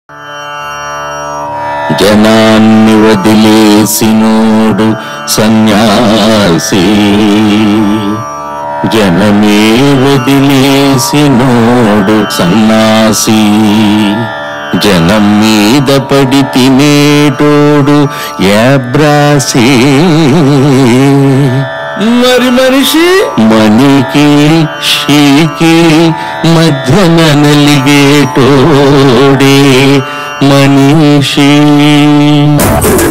జనాన్ని వదిలేసినోడు సన్యాసి జనమే వదిలేసినోడు సన్నాసి జనం మీద పడి తినేటోడు యాబ్రాసి మరి మనిషి మనికి షీకి మధ్యన నలిగేటోడే మనిషి